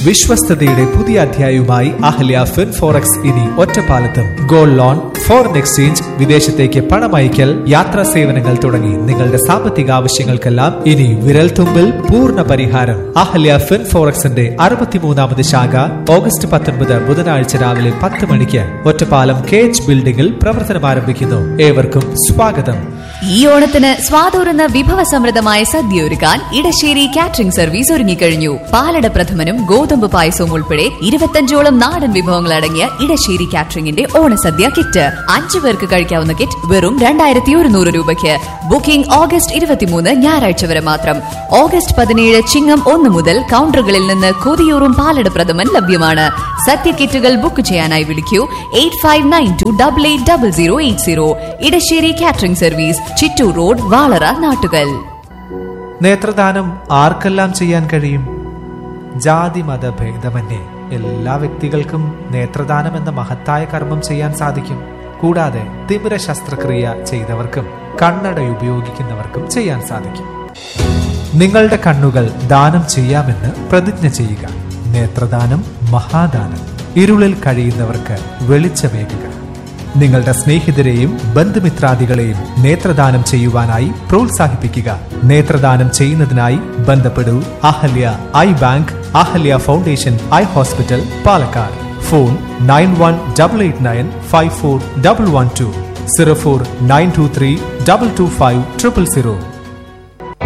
വിശ്വസ്തയുടെ പുതിയ അധ്യായവുമായി Ahalya fin forex ഇനി ഒറ്റപ്പാലത്തും ഗോൾഡ് ലോൺ ഫോറിൻ എക്സ്ചേഞ്ച് വിദേശത്തേക്ക് പണമയക്കൽ യാത്രാ സേവനങ്ങൾ തുടങ്ങി നിങ്ങളുടെ സാമ്പത്തിക ആവശ്യങ്ങൾക്കെല്ലാം ഇനി വിരൽ തുമ്പിൽ പൂർണ്ണ പരിഹാരം അഹല്യ ഫിൻ ഫോറക്സിന്റെ അറുപത്തിമൂന്നാമത് ശാഖ ഓഗസ്റ്റ് പത്തൊൻപത് ബുധനാഴ്ച രാവിലെ പത്ത് മണിക്ക് ഒറ്റപ്പാലം കെ എച്ച് ബിൽഡിംഗിൽ പ്രവർത്തനം ആരംഭിക്കുന്നു ഏവർക്കും സ്വാഗതം ഈ ഓണത്തിന് സ്വാതൂറുന്ന വിഭവസമൃദ്ധമായ സദ്യ ഒരുക്കാൻ ഇടശ്ശേരി കാറ്ററിംഗ് സർവീസ് ഒരുങ്ങിക്കഴിഞ്ഞു പാലട പ്രഥമനും ഗോതമ്പ് പായസവും ഉൾപ്പെടെ ഇരുപത്തഞ്ചോളം നാടൻ വിഭവങ്ങൾ അടങ്ങിയ ഇടശ്ശേരി കാറ്ററിംഗിന്റെ ഓണസദ്യ കിറ്റ് അഞ്ചു പേർക്ക് കഴിക്കാവുന്ന കിറ്റ് വെറും രണ്ടായിരത്തി ഒരുന്നൂറ് രൂപയ്ക്ക് ബുക്കിംഗ് ഓഗസ്റ്റ് ഇരുപത്തിമൂന്ന് ഞായറാഴ്ച വരെ മാത്രം ഓഗസ്റ്റ് പതിനേഴ് ചിങ്ങം ഒന്ന് മുതൽ കൗണ്ടറുകളിൽ നിന്ന് കൊതിയൂറും പാലട പ്രഥമൻ ലഭ്യമാണ് സദ്യ കിറ്റുകൾ ബുക്ക് ചെയ്യാനായി വിളിക്കൂ eight five nine two double eight double zero eight zero Edassery catering service Chittur road Valara Nattukal നേത്രദാനം ആർക്കെല്ലാം ചെയ്യാൻ കഴിയും ജാതി മത ഭേദമന്യേ എല്ലാ വ്യക്തികൾക്കും നേത്രദാനം എന്ന മഹത്തായ കർമ്മം ചെയ്യാൻ സാധിക്കും കൂടാതെ തിമിര ശസ്ത്രക്രിയ ചെയ്തവർക്കും കണ്ണട ഉപയോഗിക്കുന്നവർക്കും ചെയ്യാൻ സാധിക്കും നിങ്ങളുടെ കണ്ണുകൾ ദാനം ചെയ്യാമെന്ന് പ്രതിജ്ഞ ചെയ്യുക നേത്രദാനം മഹാദാനം ഇരുളിൽ കഴിയുന്നവർക്ക് വെളിച്ചമേകുക നിങ്ങളുടെ സ്നേഹിതരെയും ബന്ധുമിത്രാദികളെയും നേത്രദാനം ചെയ്യുവാനായി പ്രോത്സാഹിപ്പിക്കുക നേത്രദാനം ചെയ്യുന്നതിനായി ബന്ധപ്പെടൂ Ahalia eye bank Ahalia foundation eye hospital Palakkad phone nine one double eight nine five four double one two zero four nine two three double two five triple zero